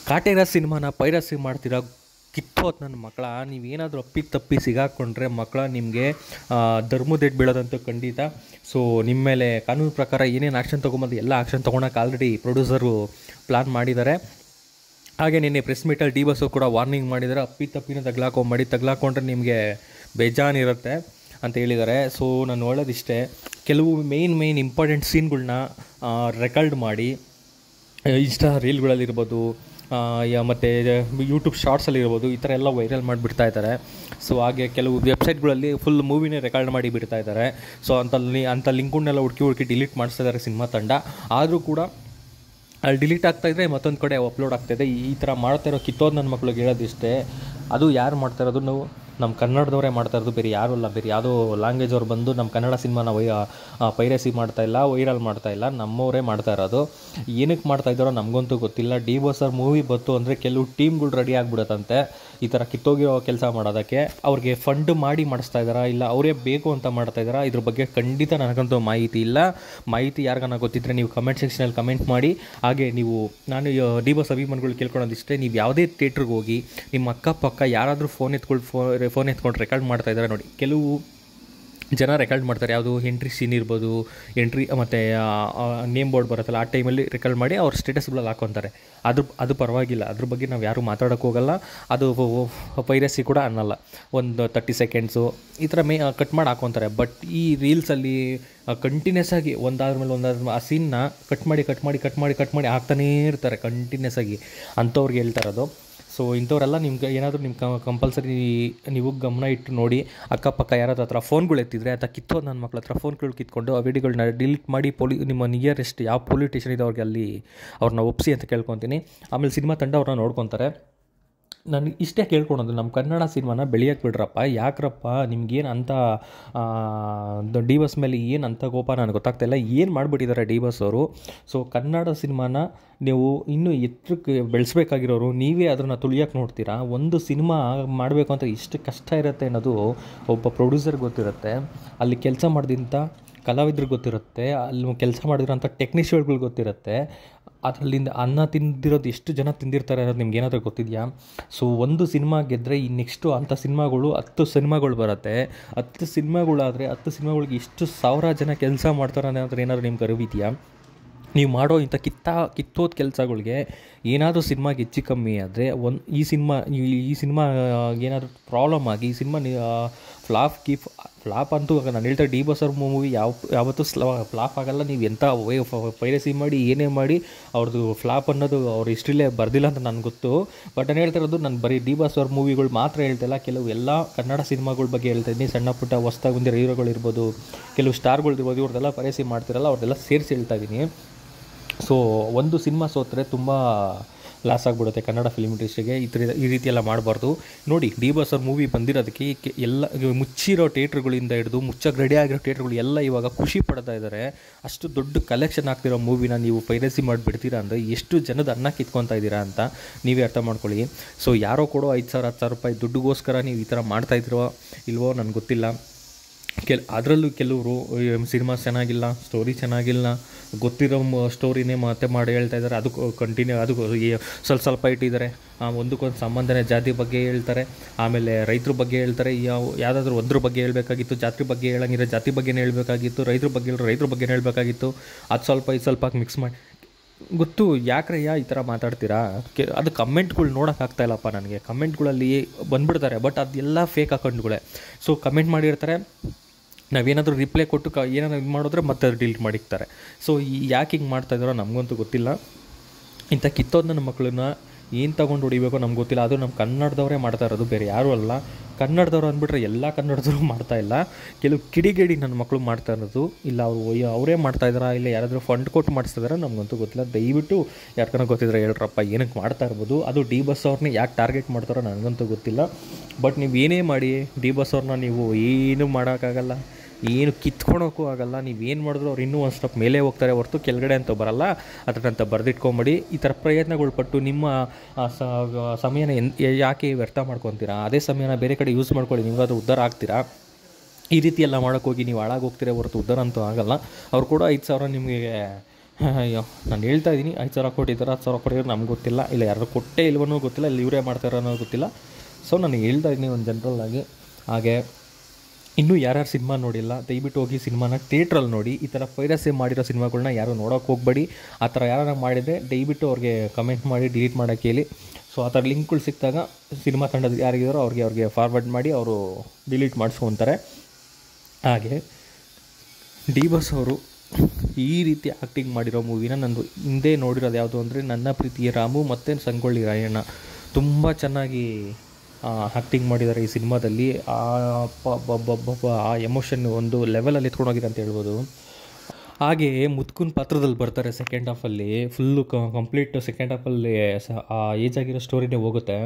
ಕಾಟೇರ ಸಿನಿಮಾನ ಪೈರಸಿ ಮಾಡ್ತಿರೋ ಕಿತ್ತೋದು ನನ್ನ ಮಕ್ಕಳ ನೀವೇನಾದರೂ ಅಪ್ಪಿ ತಪ್ಪಿ ಸಿಗಾಕೊಂಡ್ರೆ ಮಕ್ಕಳ ನಿಮಗೆ ಧರ್ಮದೆಡ್ ಬೀಳೋದಂತೂ ಖಂಡಿತ ಸೊ ನಿಮ್ಮ ಮೇಲೆ ಕಾನೂನು ಪ್ರಕಾರ ಏನೇನು ಆ್ಯಕ್ಷನ್ ತೊಗೊಂಬಂದು ಎಲ್ಲ ಆ್ಯಕ್ಷನ್ ತೊಗೊಳಕ್ಕೆ ಆಲ್ರೆಡಿ ಪ್ರೊಡ್ಯೂಸರು ಪ್ಲಾನ್ ಮಾಡಿದ್ದಾರೆ ಹಾಗೆ ನಿನ್ನೆ ಪ್ರೆಸ್ ಮೀಟಲ್ಲಿ ಡಿ ಬಸ್ಸು ಕೂಡ ವಾರ್ನಿಂಗ್ ಮಾಡಿದ್ದಾರೆ ಅಪ್ಪಿ ತಪ್ಪಿನ ತಗ್ಲಾಕೊಂಬೇಡಿ ತಗ್ಲಾಕೊಂಡ್ರೆ ನಿಮಗೆ ಬೇಜಾನಿರುತ್ತೆ ಅಂತ ಹೇಳಿದ್ದಾರೆ ಸೊ ನಾನು ನೋಡೋದಿಷ್ಟೇ ಕೆಲವು ಮೇಯ್ನ್ ಮೇಯ್ನ್ ಇಂಪಾರ್ಟೆಂಟ್ ಸೀನ್ಗಳ್ನ ರೆಕಾರ್ಡ್ ಮಾಡಿ ಇನ್ಸ್ಟಾ ರೀಲ್ಗಳಲ್ಲಿರ್ಬೋದು ಮತ್ತು ಯೂಟ್ಯೂಬ್ ಶಾರ್ಟ್ಸಲ್ಲಿರ್ಬೋದು ಈ ಥರ ಎಲ್ಲ ವೈರಲ್ ಮಾಡಿಬಿಡ್ತಾ ಇದ್ದಾರೆ ಸೊ ಹಾಗೆ ಕೆಲವು ವೆಬ್ಸೈಟ್ಗಳಲ್ಲಿ ಫುಲ್ ಮೂವಿನೇ ರೆಕಾರ್ಡ್ ಮಾಡಿ ಬಿಡ್ತಾ ಇದ್ದಾರೆ ಸೊ ಅಂತಲ್ಲಿ ಅಂಥ ಲಿಂಕುನ್ನೆಲ್ಲ ಹುಡುಕಿ ಹುಡುಕಿ ಡಿಲೀಟ್ ಮಾಡಿಸ್ತಾ ಇದ್ದಾರೆ ಸಿನಿಮಾ ತಂಡ ಆದರೂ ಕೂಡ ಅಲ್ಲಿ ಡಿಲೀಟ್ ಆಗ್ತಾಯಿದ್ರೆ ಮತ್ತೊಂದು ಕಡೆ ಅಪ್ಲೋಡ್ ಆಗ್ತಾಯಿದೆ ಈ ಥರ ಮಾಡ್ತಾ ಇರೋ ಕಿತ್ತೋದು ನನ್ನ ಮಕ್ಳಿಗೆ ಹೇಳೋದಿಷ್ಟೇ ಅದು ಯಾರು ಮಾಡ್ತಾ ಇರೋದು ನಾವು ನಮ್ಮ ಕನ್ನಡದವರೇ ಮಾಡ್ತಾ ಇರೋದು ಬೇರೆ ಯಾರೂ ಅಲ್ಲ ಬೇರೆ ಯಾವುದೋ ಲ್ಯಾಂಗ್ವೇಜ್ ಅವ್ರು ಬಂದು ನಮ್ಮ ಕನ್ನಡ ಸಿನಿಮಾನ ವೈ ಪೈರಸಿ ಮಾಡ್ತಾ ಇಲ್ಲ ವೈರಲ್ ಮಾಡ್ತಾ ಇಲ್ಲ ನಮ್ಮವರೇ ಮಾಡ್ತಾ ಇರೋದು ಏನಕ್ಕೆ ಮಾಡ್ತಾ ಇದ್ದಾರೋ ನಮಗಂತೂ ಗೊತ್ತಿಲ್ಲ ಡಿ ಬಸರ್ ಮೂವಿ ಬಂತು ಅಂದರೆ ಕೆಲವು ಟೀಮ್ಗಳು ರೆಡಿ ಆಗಿಬಿಡತ್ತಂತೆ ಈ ಥರ ಕಿತ್ತೋಗಿರೋ ಕೆಲಸ ಮಾಡೋದಕ್ಕೆ ಅವ್ರಿಗೆ ಫಂಡ್ ಮಾಡಿ ಮಾಡಿಸ್ತಾ ಇದ್ದಾರಾ ಇಲ್ಲ ಅವರೇ ಬೇಕು ಅಂತ ಮಾಡ್ತಾ ಇದ್ದಾರಾ ಇದ್ರ ಬಗ್ಗೆ ಖಂಡಿತ ನನಗಂತೂ ಮಾಹಿತಿ ಇಲ್ಲ ಮಾಹಿತಿ ಯಾರಿಗಾನ ಗೊತ್ತಿದ್ದರೆ ನೀವು ಕಮೆಂಟ್ ಸೆಕ್ಷನಲ್ಲಿ ಕಮೆಂಟ್ ಮಾಡಿ ಹಾಗೆ ನೀವು ನಾನು ಡಿ ಬಸ್ ಅಭಿಮಾನಿಗಳು ಕೇಳ್ಕೊಳೋದಿಷ್ಟೇ ನೀವು ಯಾವುದೇ ಥಿಯೇಟ್ರಿಗೆ ಹೋಗಿ ನಿಮ್ಮ ಅಕ್ಕಪಕ್ಕ ಯಾರಾದರೂ ಫೋನ್ ಎತ್ಕೊಂಡು ಫೋ ಫೋನ್ ಎತ್ಕೊಂಡು ರೆಕಾರ್ಡ್ ಮಾಡ್ತಾ ಇದ್ದಾರೆ ನೋಡಿ ಕೆಲವು ಜನ ರೆಕಾರ್ಡ್ ಮಾಡ್ತಾರೆ ಯಾವುದು ಎಂಟ್ರಿ ಸೀನ್ ಇರ್ಬೋದು ಎಂಟ್ರಿ ಮತ್ತು ನೇಮ್ ಬೋರ್ಡ್ ಬರುತ್ತಲ್ಲ ಆ ಟೈಮಲ್ಲಿ ರೆಕಾರ್ಡ್ ಮಾಡಿ ಅವ್ರ ಸ್ಟೇಟಸ್ಗಳಲ್ಲಿ ಹಾಕೊತಾರೆ ಅದು ಅದು ಪರವಾಗಿಲ್ಲ ಅದ್ರ ಬಗ್ಗೆ ನಾವು ಯಾರೂ ಮಾತಾಡೋಕ್ಕೆ ಹೋಗಲ್ಲ ಅದು ಪೈರಸಿ ಕೂಡ ಅನ್ನಲ್ಲ ಒಂದು ತರ್ಟಿ ಸೆಕೆಂಡ್ಸು ಈ ಥರ ಮೇ ಕಟ್ ಮಾಡಿ ಹಾಕೊತಾರೆ ಬಟ್ ಈ ರೀಲ್ಸಲ್ಲಿ ಕಂಟಿನ್ಯೂಸ್ ಆಗಿ ಒಂದಾದ್ರ ಮೇಲೆ ಒಂದಾದ್ರ ಆ ಸೀನ್ನ ಕಟ್ ಮಾಡಿ ಕಟ್ ಮಾಡಿ ಕಟ್ ಮಾಡಿ ಕಟ್ ಮಾಡಿ ಹಾಕ್ತಾನೇ ಇರ್ತಾರೆ ಕಂಟಿನ್ಯೂಸ್ ಆಗಿ ಅಂಥವ್ರಿಗೆ ಹೇಳ್ತಾ ಇರೋದು ಸೊ ಇಂಥವರೆಲ್ಲ ನಿಮ್ಗೆ ಏನಾದರೂ ನಿಮ್ಮ ಕಂಪಲ್ಸರಿ ನೀವು ಗಮನ ಇಟ್ಟು ನೋಡಿ ಅಕ್ಕಪಕ್ಕ ಯಾರಾದ್ರ ಹತ್ರ ಫೋನ್ಗಳು ಎತ್ತಿದ್ರೆ ಅಥವಾ ಕಿತ್ತೋದು ನನ್ನ ಮಕ್ಳ ಹತ್ರ ಫೋನ್ಗಳು ಕಿತ್ಕೊಂಡು ಆ ವಿಡಿಯೋಗಳನ್ನ ಡಿಲೀಟ್ ಮಾಡಿ ಪೊಲಿ ನಿಮ್ಮ ನಿಯರೆಸ್ಟ್ ಯಾವ ಪೊಲೀಸ್ ಸ್ಟೇಷನ್ ಇದೆ ಅವ್ರಿಗೆ ಅಲ್ಲಿ ಅವ್ರನ್ನ ಒಪ್ಪಿಸಿ ಅಂತ ಕೇಳ್ಕೊತೀನಿ ಆಮೇಲೆ ಸಿನಿಮಾ ತಂಡ ಅವ್ರನ್ನ ನೋಡ್ಕೊತಾರೆ ನನಗೆ ಇಷ್ಟೇ ಕೇಳ್ಕೊಳೋದು ನಮ್ಮ ಕನ್ನಡ ಸಿನಿಮಾನ ಬೆಳೆಯಕ್ಕೆ ಬಿಡ್ರಪ್ಪ ಯಾಕ್ರಪ್ಪ ನಿಮ್ಗೇನು ಅಂತ ಡಿ ಬಸ್ ಮೇಲೆ ಏನು ಅಂತ ಕೋಪ ನನಗೆ ಗೊತ್ತಾಗ್ತಾಯಿಲ್ಲ ಏನು ಮಾಡಿಬಿಟ್ಟಿದ್ದಾರೆ ಡಿ ಬಸ್ ಅವರು ಸೊ ಕನ್ನಡ ಸಿನಿಮಾನ ನೀವು ಇನ್ನೂ ಎತ್ತರಕ್ಕೆ ಬೆಳೆಸ್ಬೇಕಾಗಿರೋರು ನೀವೇ ಅದನ್ನು ತುಳಿಯೋಕೆ ನೋಡ್ತೀರಾ ಒಂದು ಸಿನಿಮಾ ಮಾಡಬೇಕು ಅಂತ ಎಷ್ಟು ಕಷ್ಟ ಇರುತ್ತೆ ಅನ್ನೋದು ಒಬ್ಬ ಪ್ರೊಡ್ಯೂಸರ್ ಗೊತ್ತಿರುತ್ತೆ ಅಲ್ಲಿ ಕೆಲಸ ಮಾಡಿದಂಥ ಕಲಾವಿದ್ರಿಗೆ ಗೊತ್ತಿರುತ್ತೆ ಅಲ್ಲಿ ಕೆಲಸ ಮಾಡಿರೋಂಥ ಟೆಕ್ನಿಷಿಯನ್ಗಳು ಗೊತ್ತಿರುತ್ತೆ ಅದರಲ್ಲಿಂದ ಅನ್ನ ತಿಂದಿರೋದು ಎಷ್ಟು ಜನ ತಿಂದಿರ್ತಾರೆ ಅನ್ನೋದು ನಿಮ್ಗೆ ಏನಾದರೂ ಗೊತ್ತಿದೆಯಾ ಸೊ ಒಂದು ಸಿನಿಮಾ ಗೆದ್ದರೆ ಈ ನೆಕ್ಸ್ಟು ಅಂಥ ಸಿನಿಮಾಗಳು ಹತ್ತು ಸಿನಿಮಾಗಳು ಬರುತ್ತೆ ಹತ್ತು ಸಿನಿಮಾಗಳಾದರೆ ಹತ್ತು ಸಿನಿಮಾಗಳಿಗೆ ಎಷ್ಟು ಸಾವಿರ ಜನ ಕೆಲಸ ಮಾಡ್ತಾರೆ ಅನ್ನೋದ್ರ ಏನಾದರೂ ನಿಮ್ಗೆ ಅರಿವಿದೆಯಾ ನೀವು ಮಾಡೋ ಇಂಥ ಕಿತ್ತ ಕಿತ್ತೋದ ಕೆಲಸಗಳಿಗೆ ಏನಾದರೂ ಸಿನಿಮಾಗೆ ಹೆಚ್ಚು ಕಮ್ಮಿ ಆದರೆ ಒಂದು ಈ ಸಿನಿಮಾ ಈ ಸಿನಿಮಾ ಏನಾದರೂ ಪ್ರಾಬ್ಲಮ್ ಆಗಿ ಈ ಸಿನಿಮಾ ಫ್ಲಾಪ್ ಕೀಪ್ ಫ್ಲಾಪ್ ಅಂತೂ ನಾನು ಹೇಳ್ತಾರೆ ಡಿ ಬಸರ್ ಮೂವಿ ಯಾವ ಯಾವತ್ತೂ ಸ್ಲ ಫ್ಲಾಪ್ ಆಗಲ್ಲ ನೀವು ಎಂಥ ವೇ ಪೈರಸಿ ಮಾಡಿ ಏನೇ ಮಾಡಿ ಅವ್ರದ್ದು ಫ್ಲಾಪ್ ಅನ್ನೋದು ಅವ್ರ ಹಿಸ್ಟ್ರಿಲೇ ಬರ್ದಿಲ್ಲ ಅಂತ ನನಗೆ ಗೊತ್ತು ಬಟ್ ನಾನು ಹೇಳ್ತಾ ಇರೋದು ನಾನು ಬರೀ ಡಿ ಬಸರ್ ಮೂವಿಗಳು ಮಾತ್ರ ಹೇಳ್ತಿಲ್ಲ ಕೆಲವು ಎಲ್ಲ ಕನ್ನಡ ಸಿನಿಮಾಗಳ ಬಗ್ಗೆ ಹೇಳ್ತಾ ಇದ್ದೀನಿ ಸಣ್ಣ ಪುಟ್ಟ ಹೊಸ್ದಾಗಿ ಬಂದಿರೋ ಹೀರೋಗಳಿರ್ಬೋದು ಕೆಲವು ಸ್ಟಾರ್ಗಳಿರ್ಬೋದು ಇವ್ರದ್ದೆಲ್ಲ ಪೈರಸಿ ಮಾಡ್ತಿರಲ್ಲ ಅವ್ರದ್ದೆಲ್ಲ ಸೇರಿಸಿ ಹೇಳ್ತಾ ಇದ್ದೀನಿ ಸೊ ಒಂದು ಸಿನಿಮಾ ಸೋತ್ರೆ ತುಂಬ ಲಾಸ್ ಆಗಿಬಿಡುತ್ತೆ ಕನ್ನಡ ಫಿಲ್ಮ್ ಇಂಡಸ್ಟ್ರಿಗೆ ಈ ಥರ ಈ ರೀತಿ ಎಲ್ಲ ಮಾಡಬಾರ್ದು ನೋಡಿ ಡಿ ಬಸರ್ ಮೂವಿ ಬಂದಿರೋದಕ್ಕೆ ಕೆ- ಎಲ್ಲ ಇವಾಗ ಮುಚ್ಚಿರೋ ಥಿಯೇಟ್ರ್ಗಳಿಂದ ಹಿಡಿದು ಮುಚ್ಚಕ್ಕೆ ರೆಡಿ ಆಗಿರೋ ಥಿಯೇಟ್ರ್ಗಳು ಎಲ್ಲ ಇವಾಗ ಖುಷಿ ಪಡ್ತಾ ಇದ್ದಾರೆ ಅಷ್ಟು ದೊಡ್ಡ ಕಲೆಕ್ಷನ್ ಆಗ್ತಿರೋ ಮೂವಿನ ನೀವು ಪೈರಸಿ ಮಾಡಿಬಿಡ್ತೀರಾ ಅಂದರೆ ಎಷ್ಟು ಜನದ ಅನ್ನ ಕಿತ್ಕೊತಾ ಇದ್ದೀರಾ ಅಂತ ನೀವೇ ಅರ್ಥ ಮಾಡ್ಕೊಳ್ಳಿ ಸೊ ಯಾರೋ ಕೊಡೋ ಐದು ಸಾವಿರ ಹತ್ತು ಸಾವಿರ ರೂಪಾಯಿ ದುಡ್ಡುಗೋಸ್ಕರ ನೀವು ಈ ಥರ ಮಾಡ್ತಾ ಇದ್ದೀರೋ ಇಲ್ವೋ ನನಗೆ ಗೊತ್ತಿಲ್ಲ ಕೆಲ್ ಅದರಲ್ಲೂ ಕೆಲವರು ಸಿನಿಮಾ ಚೆನ್ನಾಗಿಲ್ಲ ಸ್ಟೋರಿ ಚೆನ್ನಾಗಿಲ್ಲ ಗೊತ್ತಿರೋ ಸ್ಟೋರಿನೇ ಮತ್ತೆ ಮಾಡಿ ಹೇಳ್ತಾ ಇದ್ದಾರೆ ಅದು ಕಂಟಿನ್ಯೂ ಅದು ಈ- ಸ್ವಲ್ಪ ಸ್ವಲ್ಪ ಇಟ್ಟಿದ್ದಾರೆ ಆ, ಒಂದಕ್ಕೊಂದು ಸಂಬಂಧನೇ ಜಾತಿ ಬಗ್ಗೆ ಹೇಳ್ತಾರೆ ಆಮೇಲೆ ರೈತರ ಬಗ್ಗೆ ಹೇಳ್ತಾರೆ ಯಾವ ಯಾವುದಾದ್ರೂ ಒಂದ್ರ ಬಗ್ಗೆ ಹೇಳಬೇಕಾಗಿತ್ತು ಜಾತಿ ಬಗ್ಗೆ ಹೇಳಂಗಿದ್ರೆ ಜಾತಿ ಬಗ್ಗೆನೇ ಹೇಳಬೇಕಾಗಿತ್ತು ರೈತರ ಬಗ್ಗೆ ಹೇಳಿದ್ರೆ ರೈತರ ಬಗ್ಗೆ ಹೇಳಬೇಕಾಗಿತ್ತು ಅದು ಸ್ವಲ್ಪ ಇದು ಸ್ವಲ್ಪ ಮಿಕ್ಸ್ ಮಾಡಿ ಗೊತ್ತು ಯಾಕ್ರಯ್ಯ ಈ ಥರ ಮಾತಾಡ್ತೀರಾ ಕೆ ಅದು ಕಮೆಂಟ್ಗಳು ನೋಡೋಕ್ಕಾಗ್ತಾ ಇಲ್ಲಪ್ಪ ನನಗೆ ಕಮೆಂಟ್ಗಳಲ್ಲಿ ಬಂದ್ಬಿಡ್ತಾರೆ ಬಟ್ ಅದೆಲ್ಲ ಫೇಕ್ ಅಕೌಂಟ್ಗಳೇ ಸೊ ಕಮೆಂಟ್ ಮಾಡಿರ್ತಾರೆ ನಾವೇನಾದರೂ ರಿಪ್ಲೈ ಕೊಟ್ಟು ಕ ಏನಾದ್ರು ಇದು ಮಾಡಿದ್ರೆ ಮತ್ತೆ ಅದು ಡಿಲೀಟ್ ಮಾಡಿರ್ತಾರೆ ಸೊ ಯಾಕೆ ಹಿಂಗೆ ಮಾಡ್ತಾ ಇದ್ದಾರೋ ನಮಗಂತೂ ಗೊತ್ತಿಲ್ಲ ಇಂಥ ಕಿತ್ತೋದು ನನ್ನ ಮಕ್ಕಳನ್ನ ಏನು ತಗೊಂಡು ಹೊಡಿಬೇಕೋ ನಮ್ಗೆ ಗೊತ್ತಿಲ್ಲ ಅದು ನಮ್ಮ ಕನ್ನಡದವರೇ ಮಾಡ್ತಾ ಇರೋದು ಬೇರೆ ಯಾರೂ ಅಲ್ಲ ಕನ್ನಡದವ್ರು ಅಂದ್ಬಿಟ್ರೆ ಎಲ್ಲ ಕನ್ನಡದವರು ಮಾಡ್ತಾ ಇಲ್ಲ ಕೆಲವು ಕಿಡಿಗೇಡಿ ನನ್ನ ಮಕ್ಕಳು ಮಾಡ್ತಾ ಇರೋದು ಇಲ್ಲ ಅವರು ಅವರೇ ಮಾಡ್ತಾ ಇದ್ದಾರಾ ಇಲ್ಲ ಯಾರಾದರೂ ಫಂಡ್ ಕೊಟ್ಟು ಮಾಡಿಸ್ತಾ ಇದ್ದಾರಾ ನಮಗಂತೂ ಗೊತ್ತಿಲ್ಲ ದಯವಿಟ್ಟು ಯಾರ್ಕನ ಗೊತ್ತಿದ್ರೆ ಹೇಳ್ರಪ್ಪ ಏನಕ್ಕೆ ಮಾಡ್ತಾ ಇರ್ಬೋದು ಅದು ಡಿ ಬಸ್ ಅವ್ರನ್ನ ಯಾಕೆ ಟಾರ್ಗೆಟ್ ಮಾಡ್ತಾರೋ ನನಗಂತೂ ಗೊತ್ತಿಲ್ಲ ಬಟ್ ನೀವು ಏನೇ ಮಾಡಿ ಡಿ ಬಸ್ ಅವ್ರನ್ನ ನೀವು ಏನೂ ಮಾಡೋಕ್ಕಾಗಲ್ಲ ಏನು ಕಿತ್ಕೊಳೋಕ್ಕೂ ಆಗಲ್ಲ ನೀವು ಏನು ಮಾಡಿದ್ರು ಅವ್ರು ಇನ್ನೂ ಒಂದು ಸ್ಟೆಪ್ ಮೇಲೆ ಹೋಗ್ತಾರೆ ಹೊರತು ಕೆಳಗಡೆ ಅಂತ ಬರಲ್ಲ ಅದರಂತ ಬರೆದಿಟ್ಕೊಂಬಿಡಿ ಈ ಥರ ಪ್ರಯತ್ನಗಳು ಪಟ್ಟು ನಿಮ್ಮ ಆ, ಸ- ಸಮಯನ ಎನ್ ಯಾಕೆ ವ್ಯರ್ಥ ಮಾಡ್ಕೊತೀರಾ ಅದೇ ಸಮಯನ ಬೇರೆ ಕಡೆ ಯೂಸ್ ಮಾಡ್ಕೊಳ್ಳಿ ನೀವಾದರೂ ಉದ್ಧಾರ ಆಗ್ತೀರಾ ಈ ರೀತಿ ಎಲ್ಲ ಮಾಡೋಕ್ಕೆ ಹೋಗಿ ನೀವು ಹಾಳಾಗಿ ಹೋಗ್ತೀರಾ ಹೊರತು ಉದ್ಧಾರ ಅಂತೂ ಆಗಲ್ಲ ಅವ್ರು ಕೂಡ ಐದು ಸಾವಿರ ನಿಮಗೆ ಅಯ್ಯೋ ನಾನು ಹೇಳ್ತಾ ಇದ್ದೀನಿ ಐದು ಸಾವಿರ ಕೊಟ್ಟಿದ್ದಾರೆ ಹತ್ತು ಸಾವಿರ ಕೊಟ್ಟಿದ್ದಾರೆ ನಮ್ಗೆ ಗೊತ್ತಿಲ್ಲ ಇಲ್ಲ ಯಾರು ಕೊಟ್ಟೇ ಇಲ್ವನೂ ಗೊತ್ತಿಲ್ಲ ಇಲ್ಲ ಇವರೇ ಮಾಡ್ತಾರೋ ಅನ್ನೋದು ಗೊತ್ತಿಲ್ಲ ಸೊ ನನಗೆ ಹೇಳ್ತಾ ಇದ್ದೀನಿ ಒಂದು ಜನರಲ್ ಆಗಿ ಹಾಗೆ ಇನ್ನೂ ಯಾರ್ಯಾರು ಸಿನಿಮಾ ನೋಡಿಲ್ಲ ದಯವಿಟ್ಟು ಹೋಗಿ ಸಿನಿಮಾನ ಥಿಯೇಟ್ರಲ್ಲಿ ನೋಡಿ ಈ ಥರ ಪೈರಸಿ ಮಾಡಿರೋ ಸಿನಿಮಾಗಳ್ನ ಯಾರು ನೋಡೋಕೆ ಹೋಗಬೇಡಿ ಆ ಥರ ಯಾರು ಮಾಡಿದರೆ ದಯವಿಟ್ಟು ಅವ್ರಿಗೆ ಕಮೆಂಟ್ ಮಾಡಿ ಡಿಲೀಟ್ ಮಾಡೋಕ್ಕೆ ಹೇಳಿ ಸೊ ಆ ಥರ ಲಿಂಕ್ಗಳು ಸಿಕ್ಕಿದಾಗ ಸಿನಿಮಾ ತಂಡದ ಯಾರಿಗಿದಾರೋ ಅವ್ರಿಗೆ ಅವ್ರಿಗೆ ಫಾರ್ವರ್ಡ್ ಮಾಡಿ ಅವರು ಡಿಲೀಟ್ ಮಾಡಿಸ್ಕೊತಾರೆ ಹಾಗೆ ಡಿ ಬಸ್ ಅವರು ಈ ರೀತಿ ಆ್ಯಕ್ಟಿಂಗ್ ಮಾಡಿರೋ ಮೂವಿನ ನಂದು ಹಿಂದೆ ನೋಡಿರೋದು ಯಾವುದು ಅಂದರೆ ನನ್ನ ಪ್ರೀತಿಯ ರಾಮು ಮತ್ತು ಸಂಗೊಳ್ಳಿ ರಾಯಣ್ಣ ತುಂಬ ಚೆನ್ನಾಗಿ ಆ್ಯಕ್ಟಿಂಗ್ ಮಾಡಿದ್ದಾರೆ ಈ ಸಿನಿಮಾದಲ್ಲಿ ಆ ಪ- ಬ- ಬ- ಬ- ಬ- ಆ ಎಮೋಷನ್ ಒಂದು ಲೆವೆಲಲ್ಲಿ ಎತ್ಕೊಂಡೋಗಿದೆ ಅಂತ ಹೇಳ್ಬೋದು ಹಾಗೆ ಮುತ್ಕುನ್ ಪಾತ್ರದಲ್ಲಿ ಬರ್ತಾರೆ ಸೆಕೆಂಡ್ ಹಾಫಲ್ಲಿ ಫುಲ್ಲು ಕಂಪ್ಲೀಟ್ ಸೆಕೆಂಡ್ ಹಾಫಲ್ಲಿ ಸ ಆ ಏಜ್ ಆಗಿರೋ ಸ್ಟೋರಿನೇ ಹೋಗುತ್ತೆ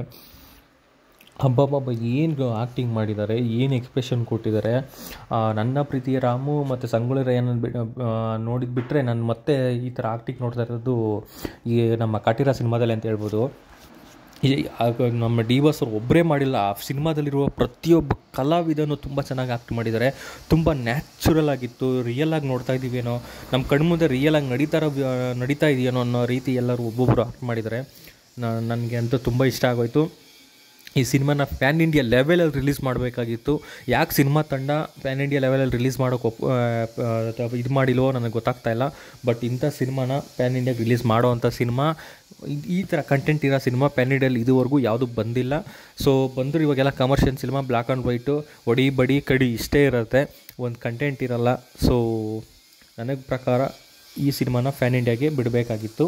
ಹಬ್ಬಬ್ಬಬ್ಬ ಏನು ಆ್ಯಕ್ಟಿಂಗ್ ಮಾಡಿದ್ದಾರೆ ಏನು ಎಕ್ಸ್ಪ್ರೆಷನ್ ಕೊಟ್ಟಿದ್ದಾರೆ ಆ, ನನ್ನ ಪ್ರೀತಿಯ ರಾಮು ಮತ್ತು ಸಂಗೊಳ್ಳಿ ರಾಯಣ್ಣ ಬಿ ನೋಡಿದ್ದು ಬಿಟ್ಟರೆ ನಾನು ಮತ್ತೆ ಈ ಥರ ಆ್ಯಕ್ಟಿಂಗ್ ನೋಡ್ತಾ ಇರೋದು ಈ ನಮ್ಮ ಕಾಟಿರ ಸಿನಿಮಾದಲ್ಲಿ ಅಂತ ಹೇಳ್ಬೋದು ಈ ಆಗ ನಮ್ಮ ಡಿ ಬಾಸ್ ಅವ್ರು ಒಬ್ಬರೇ ಮಾಡಿಲ್ಲ ಆ ಸಿನಿಮಾದಲ್ಲಿರುವ ಪ್ರತಿಯೊಬ್ಬ ಕಲಾವಿದನು ತುಂಬ ಚೆನ್ನಾಗಿ ಆ್ಯಕ್ಟ್ ಮಾಡಿದ್ದಾರೆ ತುಂಬ ನ್ಯಾಚುರಲ್ ಆಗಿತ್ತು ರಿಯಲ್ ಆಗಿ ನೋಡ್ತಾ ಇದ್ದೀವೇನೋ ನಮ್ಮ ಕಣ್ಮುಂದೆ ರಿಯಲ್ ಆಗಿ ನಡೀತಾರ ನಡೀತಾ ಇದೆಯೇನೋ ಅನ್ನೋ ರೀತಿ ಎಲ್ಲರೂ ಒಬ್ಬೊಬ್ಬರು ಆ್ಯಕ್ಟ್ ಮಾಡಿದ್ದಾರೆ ನನಗೆ ಅಂತೂ ತುಂಬ ಇಷ್ಟ ಆಗೋಯ್ತು ಈ ಸಿನಿಮಾನ ಪ್ಯಾನ್ ಇಂಡಿಯಾ ಲೆವೆಲಲ್ಲಿ ರಿಲೀಸ್ ಮಾಡಬೇಕಾಗಿತ್ತು ಯಾಕೆ ಸಿನಿಮಾ ತಂಡ ಪ್ಯಾನ್ ಇಂಡಿಯಾ ಲೆವೆಲಲ್ಲಿ ರಿಲೀಸ್ ಮಾಡೋಕೆ ಒಪ್ ಇದು ಮಾಡಿಲ್ವೋ ನನಗೆ ಗೊತ್ತಾಗ್ತಾ ಇಲ್ಲ ಬಟ್ ಇಂಥ ಸಿನಿಮಾನ ಪ್ಯಾನ್ ಇಂಡಿಯಾಗೆ ರಿಲೀಸ್ ಮಾಡೋ ಅಂಥ ಸಿನಿಮಾ ಇದ್- ಈ ಥರ ಕಂಟೆಂಟ್ ಇರೋ ಸಿನಿಮಾ ಪ್ಯಾನ್ ಇಂಡಿಯಲ್ಲಿ ಇದುವರೆಗೂ ಯಾವುದೂ ಬಂದಿಲ್ಲ ಸೊ ಬಂದರೂ ಇವಾಗೆಲ್ಲ commercial cinema black and white ಒಡಿ ಬಡಿ ಕಡಿ ಇಷ್ಟೇ ಇರುತ್ತೆ ಒಂದು ಕಂಟೆಂಟ್ ಇರಲ್ಲ ಸೊ ನನಗೆ ಪ್ರಕಾರ ಈ ಸಿನಿಮಾನ ಪ್ಯಾನ್ ಇಂಡಿಯಾಗೆ ಬಿಡಬೇಕಾಗಿತ್ತು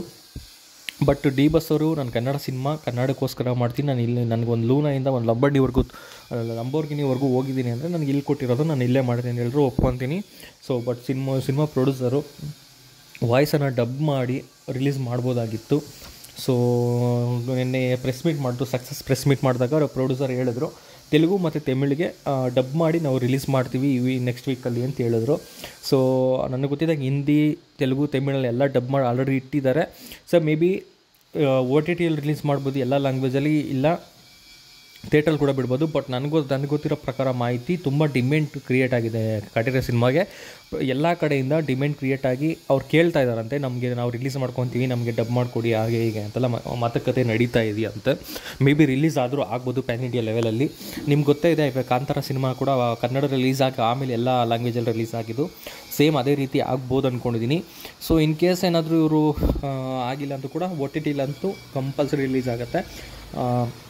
ಬಟ್ ಡಿ ಬಸ್ ಅವರು ನಾನು ಕನ್ನಡ ಸಿನಿಮಾ ಕನ್ನಡಕ್ಕೋಸ್ಕರ ಮಾಡ್ತೀನಿ ನಾನು ಇಲ್ಲಿ ನನಗೊಂದು ಲೂನಾಯಿಂದ ಒಂದು ಲಂಬರ್ಡಿವರೆಗೂ ಲಂಬೋರ್ಗಿನಿವರೆಗೂ ಹೋಗಿದ್ದೀನಿ ಅಂದರೆ ನನಗೆ ಇಲ್ಲಿ ಕೊಟ್ಟಿರೋದು ನಾನು ಇಲ್ಲೇ ಮಾಡ್ತೀನಿ ಎಲ್ಲರೂ ಒಪ್ಕೊತೀನಿ so but cinema cinema producer ವಾಯ್ಸನ್ನು ಡಬ್ ಮಾಡಿ ರಿಲೀಸ್ ಮಾಡ್ಬೋದಾಗಿತ್ತು ಸೊ ನಿನ್ನೆ ಪ್ರೆಸ್ ಮೀಟ್ ಮಾಡಿದ್ರು ಸಕ್ಸಸ್ ಪ್ರೆಸ್ ಮೀಟ್ ಮಾಡಿದಾಗ ಪ್ರೊಡ್ಯೂಸರ್ ಹೇಳಿದ್ರು ತೆಲುಗು ಮತ್ತು ತಮಿಳಿಗೆ ಡಬ್ ಮಾಡಿ ನಾವು ರಿಲೀಸ್ ಮಾಡ್ತೀವಿ ಇವಿ ನೆಕ್ಸ್ಟ್ ವೀಕಲ್ಲಿ ಅಂತ ಹೇಳಿದ್ರು ಸೊ ನನಗೆ ಗೊತ್ತಿದ್ದಂಗೆ ಹಿಂದಿ ತೆಲುಗು ತಮಿಳಲ್ಲಿ ಎಲ್ಲ ಡಬ್ ಮಾಡಿ ಆಲ್ರೆಡಿ ಇಟ್ಟಿದ್ದಾರೆ so maybe O T ಟಿಯಲ್ಲಿ ರಿಲೀಸ್ ಮಾಡ್ಬೋದು ಎಲ್ಲ ಲ್ಯಾಂಗ್ವೇಜಲ್ಲಿ ಇಲ್ಲ ಥಿಯೇಟ್ರಲ್ಲಿ ಕೂಡ ಬಿಡ್ಬೋದು ಬಟ್ ನನಗೂ ನನಗೆ ಗೊತ್ತಿರೋ ಪ್ರಕಾರ ಮಾಹಿತಿ ತುಂಬ ಡಿಮ್ಯಾಂಡ್ ಕ್ರಿಯೇಟ್ ಆಗಿದೆ ಕಾಟಿರ ಸಿನಿಮಾಗೆ ಎಲ್ಲ ಕಡೆಯಿಂದ ಡಿಮ್ಯಾಂಡ್ ಕ್ರಿಯೇಟ್ ಆಗಿ ಅವ್ರು ಕೇಳ್ತಾ ಇದ್ದಾರಂತೆ ನಮಗೆ ನಾವು ರಿಲೀಸ್ ಮಾಡ್ಕೊತೀವಿ ನಮಗೆ ಡಬ್ ಮಾಡಿಕೊಡಿ ಹಾಗೆ ಹೀಗೆ ಅಂತೆಲ್ಲ ಮ- ಮಾತುಕತೆ ನಡೀತಾ ಇದೆಯಂತೆ ಮೇ ಬಿ ರಿಲೀಸ್ ಆದರೂ ಆಗ್ಬೋದು ಪ್ಯಾನ್ ಇಂಡಿಯಾ ಲೆವೆಲಲ್ಲಿ ನಿಮ್ಗೆ ಗೊತ್ತೇ ಇದೆ ಇವಾಗ ಕಾಂತಾರ ಸಿನಿಮಾ ಕೂಡ ಕನ್ನಡ ರಿಲೀಸ್ ಆಗಿ ಆಮೇಲೆ ಎಲ್ಲ ಲ್ಯಾಂಗ್ವೇಜಲ್ಲಿ ರಿಲೀಸ್ ಆಗಿದ್ದು ಸೇಮ್ ಅದೇ ರೀತಿ ಆಗ್ಬೋದು ಅಂದ್ಕೊಂಡಿದ್ದೀನಿ ಸೊ ಇನ್ ಕೇಸ್ ಏನಾದರೂ ಇವರು ಆಗಿಲ್ಲ ಅಂತೂ ಕೂಡ ಒ ಟಿ ಟಿಲಂತೂ ಕಂಪಲ್ಸರಿ ರಿಲೀಸ್ ಆಗುತ್ತೆ ಆ,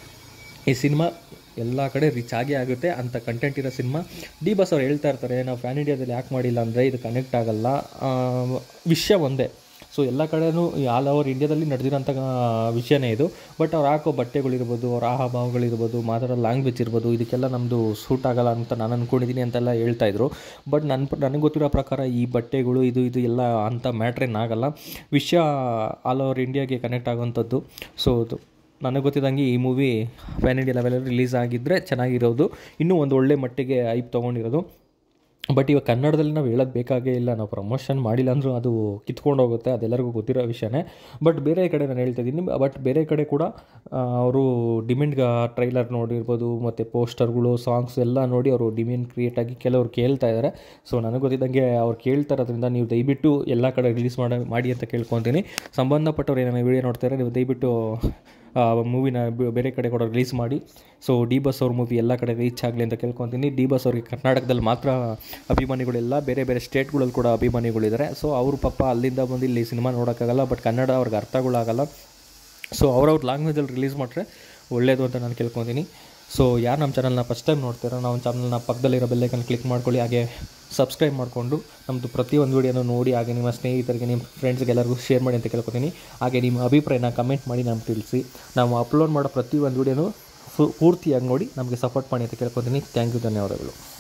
ಈ ಸಿನಿಮಾ ಎಲ್ಲ ಕಡೆ ರಿಚ್ ಆಗೇ ಆಗುತ್ತೆ ಅಂಥ ಕಂಟೆಂಟ್ ಇರೋ ಸಿನಿಮಾ ಡಿ ಬಸ್ ಅವ್ರು ಹೇಳ್ತಾ ಇರ್ತಾರೆ ನಾವು ಫ್ಯಾನ್ ಇಂಡಿಯಾದಲ್ಲಿ ಯಾಕೆ ಮಾಡಿಲ್ಲ ಅಂದರೆ ಇದು ಕನೆಕ್ಟ್ ಆಗಲ್ಲ ಆ, ವಿಷಯ ಒಂದೇ ಸೊ ಎಲ್ಲ ಕಡೆನೂ ಆಲ್ ಓವರ್ ಇಂಡಿಯಾದಲ್ಲಿ ನಡೆದಿರೋಂಥ ವಿಷಯನೇ ಇದು ಬಟ್ ಅವ್ರು ಹಾಕೋ ಬಟ್ಟೆಗಳಿರ್ಬೋದು ಅವ್ರ ಆಹಾ ಭಾವಗಳಿರ್ಬೋದು ಮಾತಾಡೋ ಲ್ಯಾಂಗ್ವೇಜ್ ಇರ್ಬೋದು ಇದಕ್ಕೆಲ್ಲ ನಮ್ಮದು ಸೂಟ್ ಆಗಲ್ಲ ಅಂತ ನಾನು ಅಂದ್ಕೊಂಡಿದ್ದೀನಿ ಅಂತೆಲ್ಲ ಹೇಳ್ತಾ ಇದ್ರು ಬಟ್ ನನ್ನ ನನಗೆ ಗೊತ್ತಿರೋ ಪ್ರಕಾರ ಈ ಬಟ್ಟೆಗಳು ಇದು ಇದು ಎಲ್ಲ ಅಂಥ ಮ್ಯಾಟ್ರೇನಾಗಲ್ಲ ವಿಷಯ ಆಲ್ ಓವರ್ ಇಂಡಿಯಾಗೆ ಕನೆಕ್ಟ್ ಆಗೋವಂಥದ್ದು ಸೊ ಅದು ನನಗೆ ಗೊತ್ತಿದ್ದಂಗೆ ಈ ಮೂವಿ ಪ್ಯಾನ್ ಇಂಡಿಯಾ ಲೆವೆಲಲ್ಲಿ ರಿಲೀಸ್ ಆಗಿದ್ದರೆ ಚೆನ್ನಾಗಿರೋದು ಇನ್ನೂ ಒಂದು ಒಳ್ಳೆ ಮಟ್ಟಿಗೆ ಐಪ್ ತೊಗೊಂಡಿರೋದು ಬಟ್ ಇವಾಗ ಕನ್ನಡದಲ್ಲಿ ನಾವು ಹೇಳೋದು ಬೇಕಾಗೇ ಇಲ್ಲ ನಾವು ಪ್ರಮೋಷನ್ ಮಾಡಿಲ್ಲ ಅಂದರೂ ಅದು ಕಿತ್ಕೊಂಡು ಹೋಗುತ್ತೆ ಅದೆಲ್ಲರಿಗೂ ಗೊತ್ತಿರೋ ವಿಷಯನೇ ಬಟ್ ಬೇರೆ ಕಡೆ ನಾನು ಹೇಳ್ತಾ ಇದ್ದೀನಿ ಬಟ್ ಬೇರೆ ಕಡೆ ಕೂಡ ಅವರು ಡಿಮ್ಯಾಂಡ್ ಟ್ರೈಲರ್ ನೋಡಿರ್ಬೋದು ಮತ್ತು ಪೋಸ್ಟರ್ಗಳು ಸಾಂಗ್ಸ್ ಎಲ್ಲ ನೋಡಿ ಅವರು ಡಿಮ್ಯಾಂಡ್ ಕ್ರಿಯೇಟ್ ಆಗಿ ಕೆಲವರು ಕೇಳ್ತಾ ಇದ್ದಾರೆ ಸೊ ನನಗೆ ಗೊತ್ತಿದ್ದಂಗೆ ಅವ್ರು ಕೇಳ್ತಾ ಇರೋದ್ರಿಂದ ನೀವು ದಯವಿಟ್ಟು ಎಲ್ಲ ಕಡೆ ರಿಲೀಸ್ ಮಾಡಿ ಮಾಡಿ ಅಂತ ಕೇಳ್ಕೊತೀನಿ ಸಂಬಂಧಪಟ್ಟವ್ರು ಏನಾದ್ರು ವೀಡಿಯೋ ನೋಡ್ತಾರೆ ನೀವು ದಯವಿಟ್ಟು ಮೂವಿನ ಬೇರೆ ಕಡೆ ಕೂಡ ರಿಲೀಸ್ ಮಾಡಿ ಸೊ ಡಿ ಬಸ್ ಅವ್ರ ಮೂವಿ ಎಲ್ಲ ಕಡೆ ರೀಚ್ ಆಗಲಿ ಅಂತ ಕೇಳ್ಕೊತೀನಿ ಡಿ ಬಸ್ ಅವ್ರಿಗೆ ಕರ್ನಾಟಕದಲ್ಲಿ ಮಾತ್ರ ಅಭಿಮಾನಿಗಳಿಲ್ಲ ಬೇರೆ ಬೇರೆ ಸ್ಟೇಟ್ಗಳಲ್ಲಿ ಕೂಡ ಅಭಿಮಾನಿಗಳಿದ್ದಾರೆ ಸೊ ಅವರು ಪಾಪ ಅಲ್ಲಿಂದ ಬಂದು ಇಲ್ಲಿ ಸಿನಿಮಾ ನೋಡೋಕ್ಕಾಗಲ್ಲ ಬಟ್ ಕನ್ನಡ ಅವ್ರಿಗೆ ಅರ್ಥಗಳಾಗಲ್ಲ ಸೊ ಅವ್ರವ್ರ ಲ್ಯಾಂಗ್ವೇಜಲ್ಲಿ ರಿಲೀಸ್ ಮಾಡಿದ್ರೆ ಒಳ್ಳೆಯದು ಅಂತ ನಾನು ಕೇಳ್ಕೊತೀನಿ ಸೊ ಯಾರು ನಮ್ಮ ಚಾನಲ್ನ ಫಸ್ಟ್ ಟೈಮ್ ನೋಡ್ತೀರೋ ನಾವು ಚಾನಲ್ನ ಪಕ್ಕದಲ್ಲಿರೋ ಬೆಲ್ಲೈಕನ್ ಕ್ಲಿಕ್ ಮಾಡ್ಕೊಳ್ಳಿ ಹಾಗೆ ಸಬ್ಸ್ಕ್ರೈಬ್ ಮಾಡಿಕೊಂಡು ನಮ್ಮದು ಪ್ರತಿಯೊಂದು ವೀಡಿಯೋನ ನೋಡಿ ಹಾಗೆ ನಿಮ್ಮ ಸ್ನೇಹಿತರಿಗೆ ನಿಮ್ಮ ಫ್ರೆಂಡ್ಸ್ಗೆ ಎಲ್ಲರಿಗೂ ಶೇರ್ ಮಾಡಿ ಅಂತ ಕೇಳ್ಕೊತೀನಿ ಹಾಗೆ ನಿಮ್ಮ ಅಭಿಪ್ರಾಯನ ಕಮೆಂಟ್ ಮಾಡಿ ನಮ್ಗೆ ತಿಳಿಸಿ ನಾವು ಅಪ್ಲೋಡ್ ಮಾಡೋ ಪ್ರತಿಯೊಂದು ವೀಡಿಯೋನು ಪೂರ್ತಿಯಾಗಿ ನೋಡಿ ನಮಗೆ ಸಪೋರ್ಟ್ ಮಾಡಿ ಅಂತ ಕೇಳ್ಕೊತೀನಿ ಥ್ಯಾಂಕ್ ಯು ಧನ್ಯವಾದಗಳು